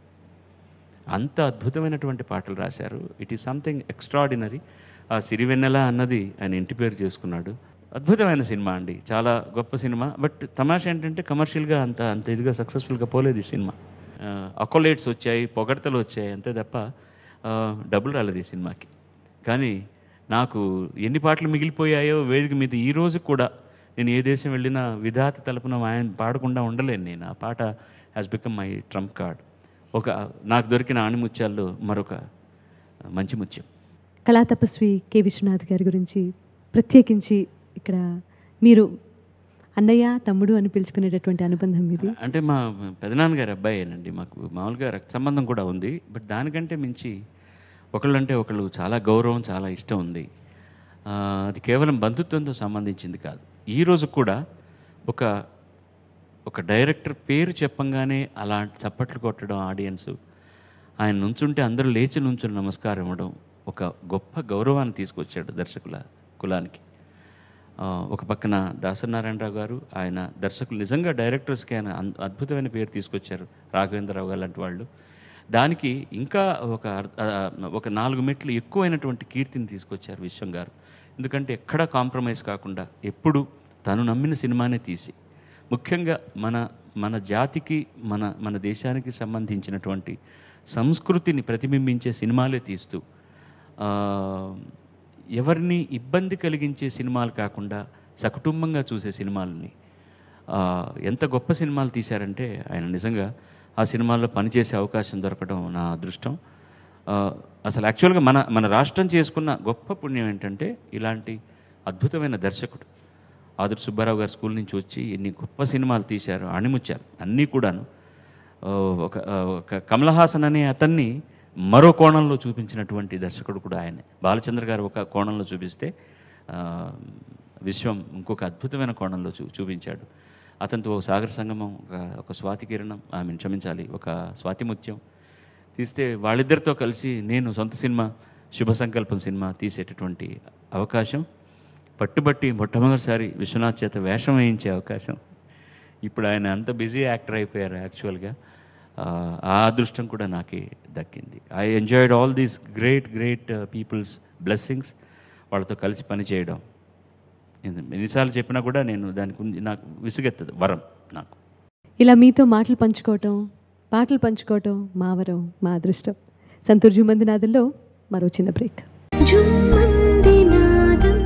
అంత అద్భుతమైనటువంటి పాటలు రాశారు ఇట్ ఈస్ సంథింగ్ ఎక్స్ట్రాడినరీ ఆ సిరివెన్నెల అన్నది ఆయన ఇంటి పేరు చేసుకున్నాడు అద్భుతమైన సినిమా అండి చాలా గొప్ప సినిమా బట్ తమాషా ఏంటంటే కమర్షియల్గా అంత అంత ఇదిగా సక్సెస్ఫుల్గా పోలేదు ఈ సినిమా అకోలేట్స్ వచ్చాయి పొగడ్తలు వచ్చాయి అంతే తప్ప ఆ, డబ్బులు రాలేదు ఈ సినిమాకి కానీ నాకు ఎన్ని పాటలు మిగిలిపోయాయో వేదిక మీద ఈ రోజు కూడా నేను ఏ దేశం వెళ్ళినా విధాత తలపున ఆయన పాడకుండా ఉండలేను నేను ఆ పాట has become my trump card ఒక నాకు దొరికిన ఆణిముత్యాల్లో మరొక మంచి ముత్యం కళా తపస్వి కె విశ్వనాథ్ గారి గురించి ప్రత్యేకించి ఇక్కడ మీరు అన్నయ్య తమ్ముడు అని పిలుచుకునేటటువంటి అనుబంధం ఇది అంటే మా పెదనాన్నగారి అబ్బాయేనండి మాకు మామూలుగా రక్త సంబంధం కూడా ఉంది బట్ దానికంటే మించి ఒకళ్ళంటే ఒకళ్ళు చాలా గౌరవం చాలా ఇష్టం ఉంది ఆ, అది కేవలం బంధుత్వంతో సంబంధించింది కాదు ఈ రోజు కూడా ఒక ఒక డైరెక్టర్ పేరు చెప్పంగానే అలా చప్పట్లు కొట్టడం ఆడియన్స్ ఆయన నుంచుంటే అందరూ లేచి నుంచుని నమస్కారం ఇవ్వడం ఒక గొప్ప గౌరవాన్ని తీసుకొచ్చాడు దర్శకుల కులానికి ఆ, ఒక పక్కన దాసనారాయణరావు గారు ఆయన దర్శకులు నిజంగా డైరెక్టర్స్కి ఆయన అన్- అద్భుతమైన పేరు తీసుకొచ్చారు రాఘవేంద్రరావు గారు లాంటి వాళ్ళు దానికి ఇంకా ఒక అర్- ఆ, ఒక నాలుగు మెట్లు ఎక్కువైనటువంటి కీర్తిని తీసుకొచ్చారు విశ్వం గారు ఎందుకంటే ఎక్కడా కాంప్రమైజ్ కాకుండా ఎప్పుడు తను నమ్మిన సినిమానే తీసి ముఖ్యంగా మన మన జాతికి మన మన దేశానికి సంబంధించినటువంటి సంస్కృతిని ప్రతిబింబించే సినిమాలే తీస్తూ ఆ, ఎవరిని ఇబ్బంది కలిగించే సినిమాలు కాకుండా సకుటుంబంగా చూసే సినిమాలని ఆ, ఎంత గొప్ప సినిమాలు తీశారంటే ఆయన నిజంగా ఆ సినిమాల్లో పనిచేసే అవకాశం దొరకడం నా అదృష్టం ఆ, అసలు యాక్చువల్గా మన మన రాష్ట్రం చేసుకున్న గొప్ప పుణ్యం ఏంటంటే ఇలాంటి అద్భుతమైన దర్శకుడు ఆదురు సుబ్బారావు గారి స్కూల్ నుంచి వచ్చి ఎన్ని గొప్ప సినిమాలు తీశారు అణిముచ్చారు అన్నీ కూడాను ఆ, ఒక ఆ, ఒక కమల్ హాసన్ అనే అతన్ని మరో కోణంలో చూపించినటువంటి దర్శకుడు కూడా ఆయనే బాలచంద్ర గారు ఒక కోణంలో చూపిస్తే ఆ, విశ్వం ఇంకొక అద్భుతమైన కోణంలో చూ చూపించాడు అతనితో ఒక సాగర సంగమం ఒక ఒక స్వాతి కిరణం ఆమెను క్షమించాలి ఒక స్వాతిముత్యం తీస్తే వాళ్ళిద్దరితో కలిసి నేను సొంత సినిమా శుభ సంకల్పం సినిమా తీసేటటువంటి అవకాశం పట్టుబట్టి మొట్టమొదటిసారి విశ్వనాథ్ చేత వేషం వేయించే అవకాశం ఇప్పుడు ఆయన అంత బిజీ యాక్టర్ అయిపోయారు యాక్చువల్గా ఆ, ఆ అదృష్టం కూడా నాకే దక్కింది I enjoyed all these great great peoples blessings వాళ్ళతో కలిసి పనిచేయడం ఎన్ని- ఎన్నిసార్లు చెప్పినా కూడా నేను దాని గురించి నాకు విసుగెత్తదు వరం నాకు ఇలా మీతో మాటలు పంచుకోవటం పాటలు పంచుకోవటం మా వరం మా అదృష్టం సంతూర్ జుమందినాథంలో మరో చిన్న బ్రేక్ జుమ్మందినాదం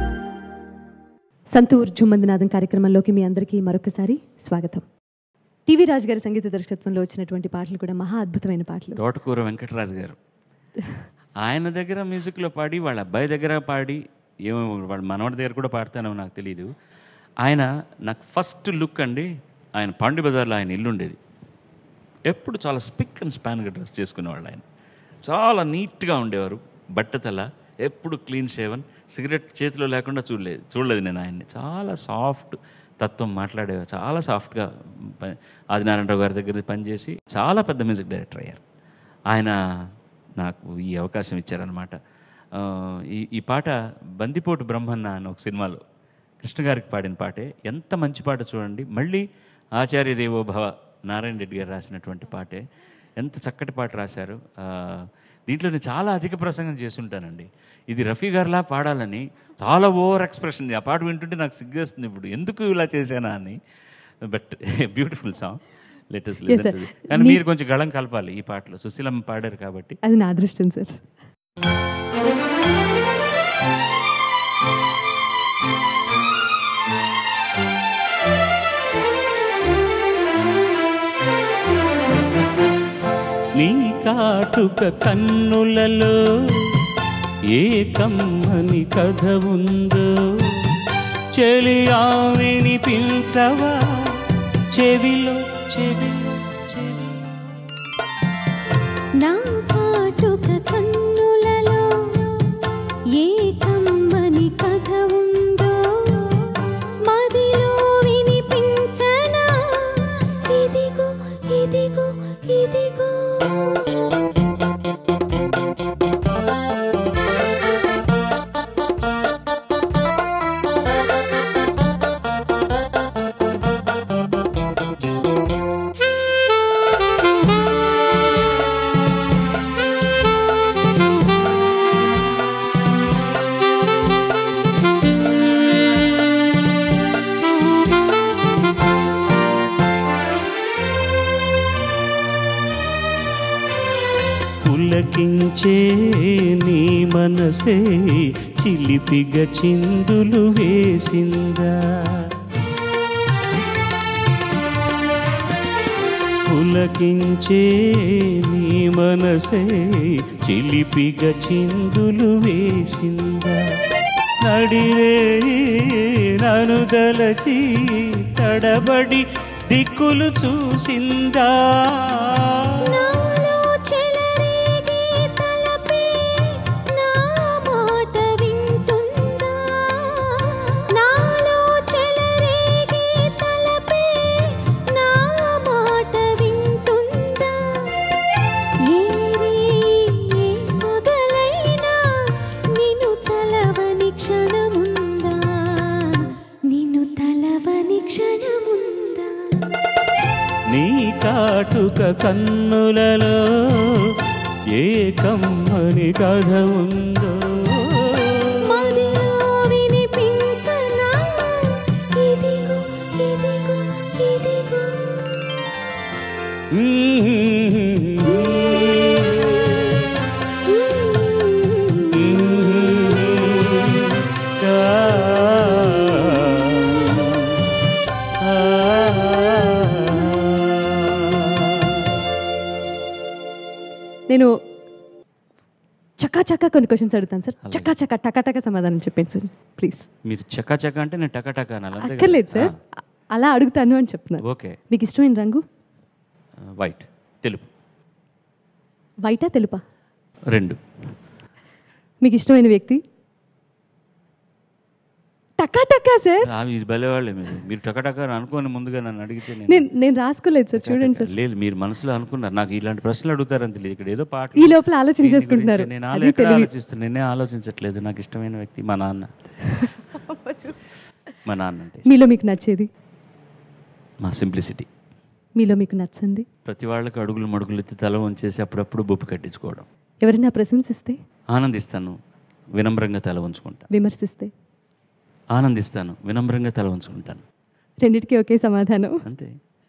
సంతూర్ జుమ్మందినాథం కార్యక్రమంలోకి మీ అందరికీ మరొకసారి స్వాగతం టీవీ రాజు గారి సంగీత దర్శకత్వంలో వచ్చినటువంటి పాటలు కూడా మహా అద్భుతమైన పాటలు తోటకూర వెంకటరాజు గారు ఆయన దగ్గర మ్యూజిక్లో పాడి వాళ్ళ అబ్బాయి దగ్గర పాడి ఏమో వాళ్ళ మనవడి దగ్గర కూడా పాడతానో నాకు తెలియదు ఆయన నాకు ఫస్ట్ లుక్ అండి ఆయన పాండి బజార్లో ఆయన ఇల్లు ఉండేది ఎప్పుడు చాలా స్పిక్ అండ్ స్పాన్గా డ్రెస్ చేసుకునేవాళ్ళు ఆయన చాలా నీట్గా ఉండేవారు బట్టతల ఎప్పుడు క్లీన్ షేవన్ సిగరెట్ చేతిలో లేకుండా చూడలేదు చూడలేదు నేను ఆయన్ని చాలా సాఫ్ట్ తత్వం మాట్లాడేవారు చాలా సాఫ్ట్గా ప- ఆదినారాయణరావు గారి దగ్గర పనిచేసి చాలా పెద్ద మ్యూజిక్ డైరెక్టర్ అయ్యారు ఆయన నాకు ఈ అవకాశం ఇచ్చారనమాట ఆ, ఈ ఈ పాట బందిపోటు బ్రహ్మన్న అని ఒక సినిమాలో కృష్ణ గారికి పాడిన పాటే ఎంత మంచి పాట చూడండి మళ్ళీ ఆచార్య దేవో భవ నారాయణ రెడ్డి గారు రాసినటువంటి పాటే ఎంత చక్కటి పాట రాశారు ఆ, దీంట్లో నేను చాలా అధిక ప్రసంగం చేస్తుంటానండి ఇది రఫీ గారిలా పాడాలని చాలా ఓవర్ ఎక్స్ప్రెషన్ ఆ పాట వింటుంటే నాకు సిగ్గేస్తుంది ఇప్పుడు ఎందుకు ఇలా చేశానా అని but beautiful song latest Yes, sir. కానీ మీ- మీరు కొంచెం గళం కలపాలి ఈ పాటలో సుశీలమ్మ పాడారు కాబట్టి అది నా అదృష్టం సార్ నీ కాటుక కన్నులలో ఏ కమ్మని కథ ఉందో చెలియా వినిపించవా చెవిలో చెవిలో చెవిలో నా కాటుక కన్నులలో ఏ కమ్మని కథ ఉందో మదిలో వినిపించనా ఇదిగో ఇదిగో ఇదిగో పులకించే నీ మనసే చిలిపిగ చిందులు వేసిందా పులకించే నీ మనసే చిలిపిగ చిందులు వేసిందా నడిరే నను దలచి తడబడి దిక్కులు చూసిందా నాలో చెలరేగే తలపే నా మాట వింటుందా నాలో చెలరేగే తలపే కన్నులలో ఏ కమ్మని కథ ఉందో మదిలో వినిపించనా ఇదిగో ఇదిగో ఇదిగో నేను చక్కా చక్కా కొన్ని క్వశ్చన్స్ అడుగుతాను సార్ చక్కా చక్కా టకా టకా సమాధానం చెప్పండి సార్ ప్లీజ్ మీరు చకా చకా అంటే నేను టకా టకా అనాలి అంతే కదా? అక్కర్లేదు సార్ అలా అడుగుతాను అని చెప్తున్నాను ఓకే మీకు ఇష్టమైన రంగు వైట్ తెలుపు వైటా తెలుపా రెండు మీకు ఇష్టమైన వ్యక్తి టకా టకా సార్ ఆ, ఇది భలేవాళ్ళే మీరు మీరు టకా టకా అని అనుకోని ముందుగా నన్ను అడిగితే నేను నేను నేను రాసుకోలేదు సార్ చూడండి సార్ లేదు మీరు మనసులో అనుకున్నారు నాకు ఇలాంటి ప్రశ్నలు అడుగుతారని తెలియదు ఇక్కడ ఏదో పాట ఈ లోపల ఆలోచించేసుకుంటున్నారు. నేను అది ఆలో- ఎక్కడ తెలివి. ఆలోచిస్తాను నేనే ఆలోచించట్లేదు నాకు ఇష్టమైన వ్యక్తి మా నాన్న మా నాన్న అంటే మీలో మీకు నచ్చేది మా సింప్లిసిటీ మీలో మీకు నచ్చంది ప్రతి వాళ్ళకి అడుగులు మడుగులు ఎత్తి తల వంచేసి అప్పుడప్పుడు బొప్పు కట్టించుకోవడం ఎవరైనా ప్రశంసిస్తే ఆనందిస్తాను వినమ్రంగా తల ఉంచుకుంటాను విమర్శిస్తే ఆనందిస్తాను వినమ్రంగా తల ఉంచుకుంటాను రెండిటికి ఒకే సమాధానం అంతే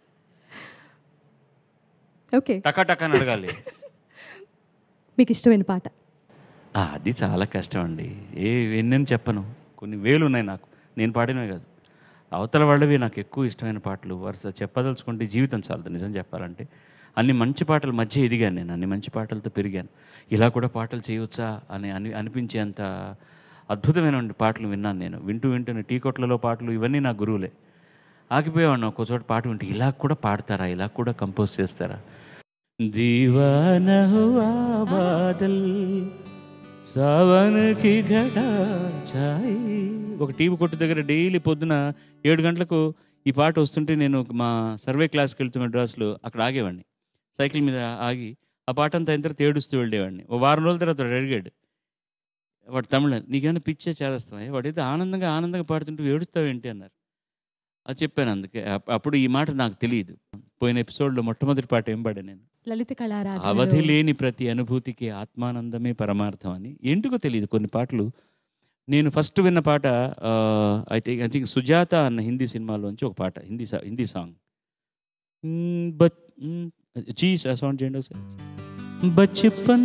ఓకే టకా టకా అని అడగాలి మీకు ఇష్టమైన పాట ఆ, అది చాలా కష్టం అండి ఏ ఎన్నని చెప్పను కొన్ని వేలు ఉన్నాయి నాకు నేను పాడినవే కాదు అవతల వాళ్ళవి నాకు ఎక్కువ ఇష్టమైన పాటలు వరుస చెప్పదలుచుకుంటే జీవితం చాలదు నిజం చెప్పాలంటే అన్ని మంచి పాటల మధ్య ఎదిగాను నేను అన్ని మంచి పాటలతో పెరిగాను ఇలా కూడా పాటలు చేయవచ్చా అని అని అనిపించేంత అద్భుతమైన పాటలు విన్నాను నేను వింటూ వింటూనే టీ కొట్లలో పాటలు ఇవన్నీ నా గురువులే ఆగిపోయేవాడిని ఒక్కో చోట పాట వింటే ఇలా కూడా పాడతారా ఇలా కూడా కంపోజ్ చేస్తారా దీవాన హువా బాదల్ సావన్ కి ఘటా ఛాయి ఒక టీవీ కొట్టు దగ్గర డైలీ పొద్దున ఏడు గంటలకు ఈ పాట వస్తుంటే నేను మా సర్వే క్లాస్కి వెళ్తూ మెడ్రాస్లో అక్కడ ఆగేవాడిని సైకిల్ మీద ఆగి ఆ పాట అంతా అయిన తర్వాత ఏడుస్తూ వెళ్ళేవాడిని ఓ వారం రోజుల తర్వాత వాడు అడిగాడు వాడు తమిళ నీకేమైనా పిచ్చే చేస్తావా వాడైతే ఆనందంగా ఆనందంగా పాడుతుంటూ ఏడుస్తావు ఏంటి అన్నారు అది చెప్పాను అందుకే అప్- అప్పుడు ఈ మాట నాకు తెలియదు పోయిన ఎపిసోడ్లో మొట్టమొదటి పాట ఏం పాడా నేను లలిత కళారా అవధి లేని ప్రతి అనుభూతికి ఆత్మానందమే పరమార్థం అని ఎందుకో తెలియదు కొన్ని పాటలు నేను ఫస్ట్ విన్న పాట I think I think Sujatha అన్న హిందీ సినిమాలోంచి ఒక పాట హిందీ సా- హిందీ సాంగ్ బచ్ జీ సౌండ్ చేయండి ఒకసారి బచ్పన్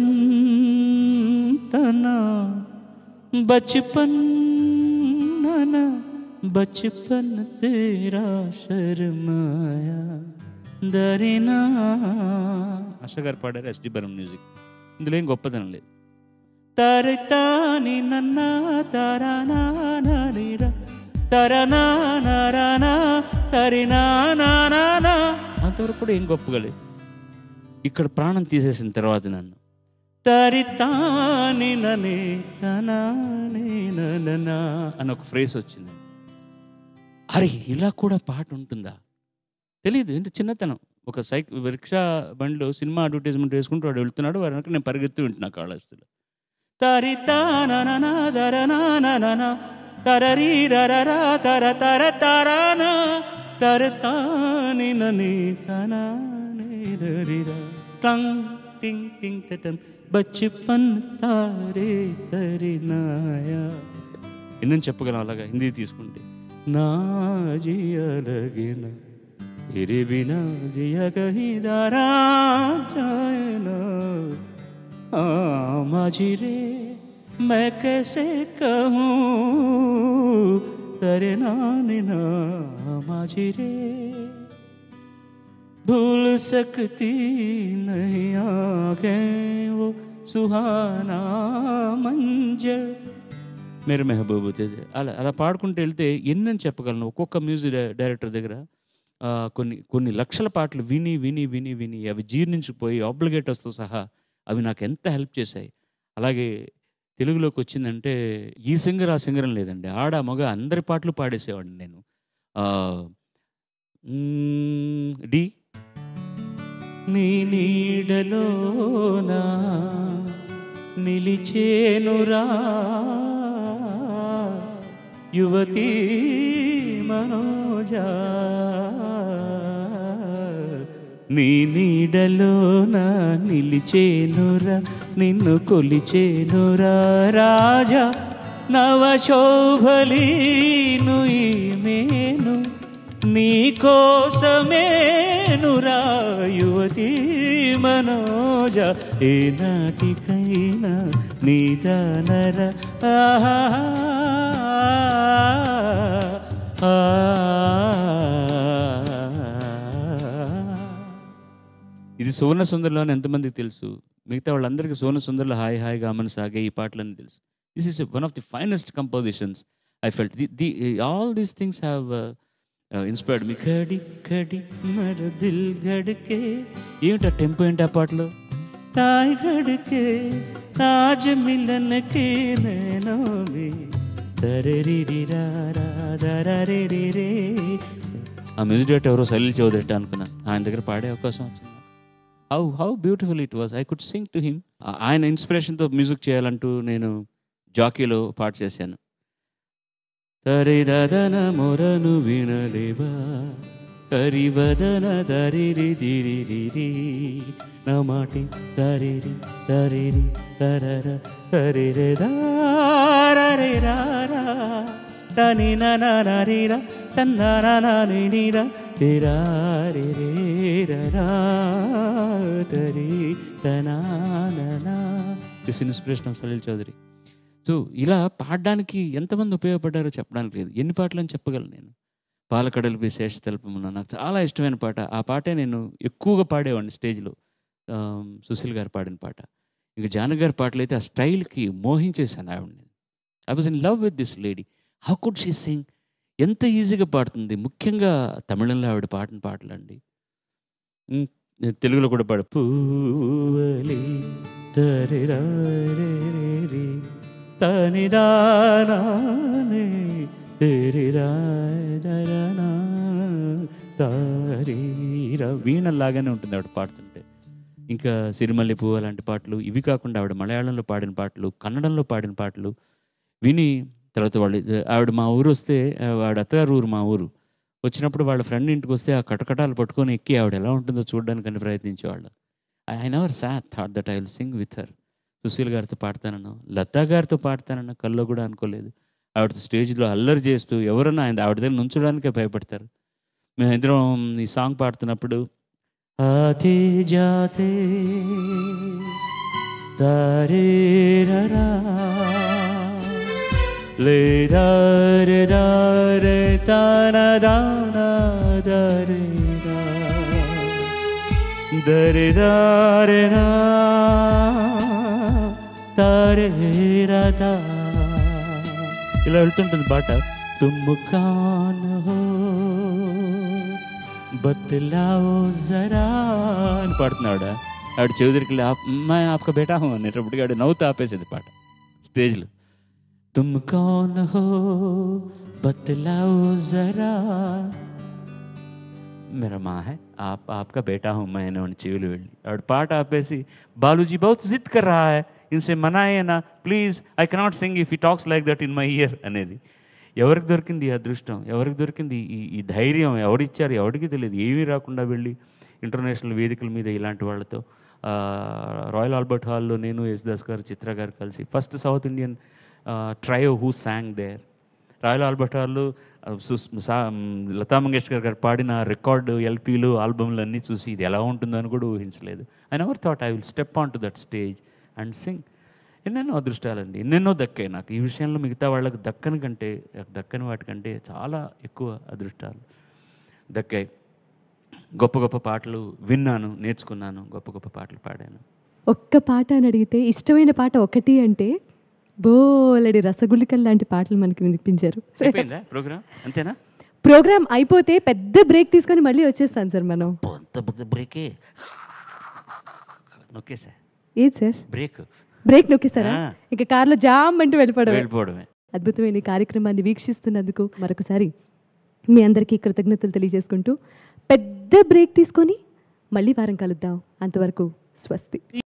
తనా బచ్పన్ నానా బచ్పన్ తేరా శర్మాయా దరినా ఆశ గారు పాడారు ఎస్డి బరం మ్యూజిక్ ఇందులో ఏం గొప్పదనం లేదు తరతాని నన్న తరనా నరిరా తరనా నరనా తరినా నానా అంతవరకు కూడా ఏం గొప్పగా లేదు ఇక్కడ ప్రాణం తీసేసిన తర్వాత నన్ను తరితాని ననే తనాని నననా అని ఒక ఫ్రేస్ వచ్చింది అరే ఇలా కూడా పాట ఉంటుందా తెలియదు ఏంటి చిన్నతనం ఒక సైక్ రిక్షా బండిలో సినిమా అడ్వర్టైజ్మెంట్ వేసుకుంటూ వాడు వెళ్తున్నాడు వాడు వెనక నేను పరిగెత్తి వింటున్నా కాళహస్తిలో తరితాననా దరనాననా తరరీ రరరా తర తర తరానా తరతాని నని తనాని రరిరా టంగ్ టింగ్ టింగ్ టటం బచ్చిపన్ తారే తరినాయా ఎన్నని చెప్పగలం అలాగా హిందీ తీసుకుంటే నా జియలగిన तेरे बिना जिया कहीं दारा जाए ना हाँ माझी रे मैं कैसे कहूँ तेरे नानी ना माझी रे भूल सकती नहीं आगे वो सुहाना मंजर మేర మెహబూబ్ తేజ అలా అలా పాడుకుంటూ వెళ్తే ఎన్నని చెప్పగలను ఒక్కొక్క మ్యూజిక్ డై- డైరెక్టర్ దగ్గర ఆ, కొన్ని కొన్ని లక్షల పాటలు విని విని విని విని అవి జీర్ణించిపోయి ఆబ్లిగేటర్స్తో సహా అవి నాకు ఎంత హెల్ప్ చేశాయి అలాగే తెలుగులోకి వచ్చిందంటే ఈ సింగర్ ఆ సింగర్ అని లేదండి ఆడ మగ అందరి పాటలు పాడేసేవాడిని నేను ఆ, మ్మ్, డి నీ నీడలోనా నిలిచేనురా యువతీ మనోజా నీ నీడలోన నిలిచేనురా నిన్ను కొలిచేనురా రాజా నవశోభలీను ఈమెను నీ కోసమేనురా యువతి మనోజ ఏ నాటికైనా నీదానర ఆహా ఇది సువర్ణ సుందర్లో అని ఎంతమందికి తెలుసు మిగతా వాళ్ళందరికీ సువర్ణ సుందర్లో హాయ్ హాయ్ గామని సాగే ఈ పాటలని తెలుసు this is one of the finest compositions I felt the the all these things have inspired me ఖడి ఖడి మర దిల్ గడికే ఏమిటా టెంపో ఏంటి ఆ పాటలో తాయ్ గడికే తాజ్ మిలన్ కే నేను మీ దరరిరి రా రా దరరిరి రే ఆ మ్యూజిక్ డైరెక్టర్ ఎవరో సలీల్ చౌదరి అనుకున్నాను ఆయన దగ్గర పాడే అవకాశం వచ్చింది how how beautiful it was I could sing to him ఆయన ఇన్స్పిరేషన్తో మ్యూజిక్ చేయాలంటూ నేను జాకీలో పాట చేశాను తరిదన మొరను వినలేవా కరివదన దరిరి దిరిరి నమాటి తరిరి తరిరి తరర తరిరే దారరే రారా తని నరీరా తన్నీరా తరి తనా this inspiration of Salil Chowdhury so ఇలా పాడడానికి ఎంతమంది ఉపయోగపడ్డారో చెప్పడానికి లేదు ఎన్ని పాటలు అని చెప్పగలను నేను పాలకడలిపై శేష తెలపమున్నా నాకు చాలా ఇష్టమైన పాట ఆ పాటే నేను ఎక్కువగా పాడేవాడిని స్టేజ్లో సుశీల్ గారు పాడిన పాట ఇక జానకి గారి పాటలు అయితే ఆ స్టైల్కి మోహించేశాను ఆవిడని I was in love with this lady how could she sing ఎంత ఈజీగా పాడుతుంది ముఖ్యంగా తమిళంలో ఆవిడ పాడిన పాటలు అండి ఉమ్, నేను తెలుగులో కూడా పాడు పూవలి తరిరారేరి తనిదానానే తెరిరారనా తారీరా వీణల్లాగానే ఉంటుంది ఆవిడ పాడుతుంటే ఇంకా సిరిమల్లి పువ్వు అలాంటి పాటలు ఇవి కాకుండా ఆవిడ మలయాళంలో పాడిన పాటలు కన్నడంలో పాడిన పాటలు విని తర్వాత వాళ్ళు ఆవిడ మా ఊరు వస్తే ఆవిడ అత్తగారు ఊరు మా ఊరు వచ్చినప్పుడు వాళ్ళ ఫ్రెండ్ ఇంటికి వస్తే ఆ కటకటాలు పట్టుకొని ఎక్కి ఆవిడ ఎలా ఉంటుందో చూడడానికి ప్రయత్నించేవాళ్ళు I never sat thought that I will sing with her Sushil గారితో పాడతానన్నా లతా గారితో పాడతానన్నా కల్లో కూడా అనుకోలేదు ఆవిడ స్టేజ్లో అల్లరి చేస్తూ ఎవరన్నా ఆయన ఆవిడ దగ్గర నుంచడానికే భయపడతారు మేము ఇద్దరం ఈ సాంగ్ పాడుతున్నప్పుడు ఆతే జాతే దారే రరా లే దారే దారే తాన దానా దారే రా దరి దారే నా తారే రదా ఇలా వెళ్తుంటుంది పాట తుమ్ కాన్ హో బత్లాओ జరా అని పాడుతున్నాడు ఆవిడ చౌదరికి అమ్మాయి ఆపక బేటా హో అనేటప్పటికి ఆవిడ నవ్వుతూ ఆపేసేది పాట స్టేజ్లో తుమ్ కౌన్ హో బత్లాओ జరా मेरा माँ है आप आपका बेटा हूँ मैं इन्होंने చెవులు వెళ్ళి ఆవిడ పాట ఆపేసి బాలూజీ బహుత్ జిద్ కర్ రహా है इनसे मनाए ना please I cannot sing if he talks like that in my ear అనేది ఎవరికి దొరికింది ఈ అదృష్టం ఎవరికి దొరికింది ఈ ఈ ధైర్యం ఎవరిచ్చారు ఎవరికి తెలియదు ఏమీ రాకుండా వెళ్ళి ఇంటర్నేషనల్ వేదికల మీద ఇలాంటి వాళ్ళతో ఆ, రాయల్ ఆల్బర్ట్ హాల్లో నేను యేసుదాస్ గారు చిత్ర గారు కలిసి first south Indian trio who sang there Royal Albert హాల్లో ఆ, సుస్- సా- మ్, లతా మంగేష్కర్ గారు పాడిన రికార్డు ఎల్పీలు ఆల్బమ్లు అన్నీ చూసి ఇది ఎలా ఉంటుందని కూడా ఊహించలేదు I never thought I will step on to that stage and sing ఎన్నెన్నో అదృష్టాలండి ఎన్నెన్నో దక్కాయి నాకు ఈ విషయంలో మిగతా వాళ్ళకి దక్కని కంటే దక్కని వాటికంటే చాలా ఎక్కువ అదృష్టాలు దక్కాయి గొప్ప గొప్ప పాటలు విన్నాను నేర్చుకున్నాను గొప్ప గొప్ప పాటలు పాడాను ఒక్క పాట అని అడిగితే ఇష్టమైన పాట ఒకటి అంటే బోలెడి రసగుల్లికల్ లాంటి పాటలు మనకి వినిపించారు అయిపోయిందా ప్రోగ్రామ్ అంతేనా ప్రోగ్రామ్ అయిపోతే పెద్ద బ్రేక్ తీసుకొని మళ్ళీ వచ్చేస్తాను సార్ మనం అంత బ్రేకే నొక్కేసా ఏది సార్ బ్రేక్ బ్రేక్ నొక్కేసారా ఆ. ఇక కార్లో జామ్ అంటూ వెళ్ళిపోవడం వెళ్ళిపోవడమే అద్భుతమైన ఈ కార్యక్రమాన్ని వీక్షిస్తున్నందుకు మరొకసారి మీ అందరికీ కృతజ్ఞతలు తెలియజేసుకుంటూ పెద్ద బ్రేక్ తీసుకొని మళ్ళీ వారం కలుద్దాం అంతవరకు స్వస్తి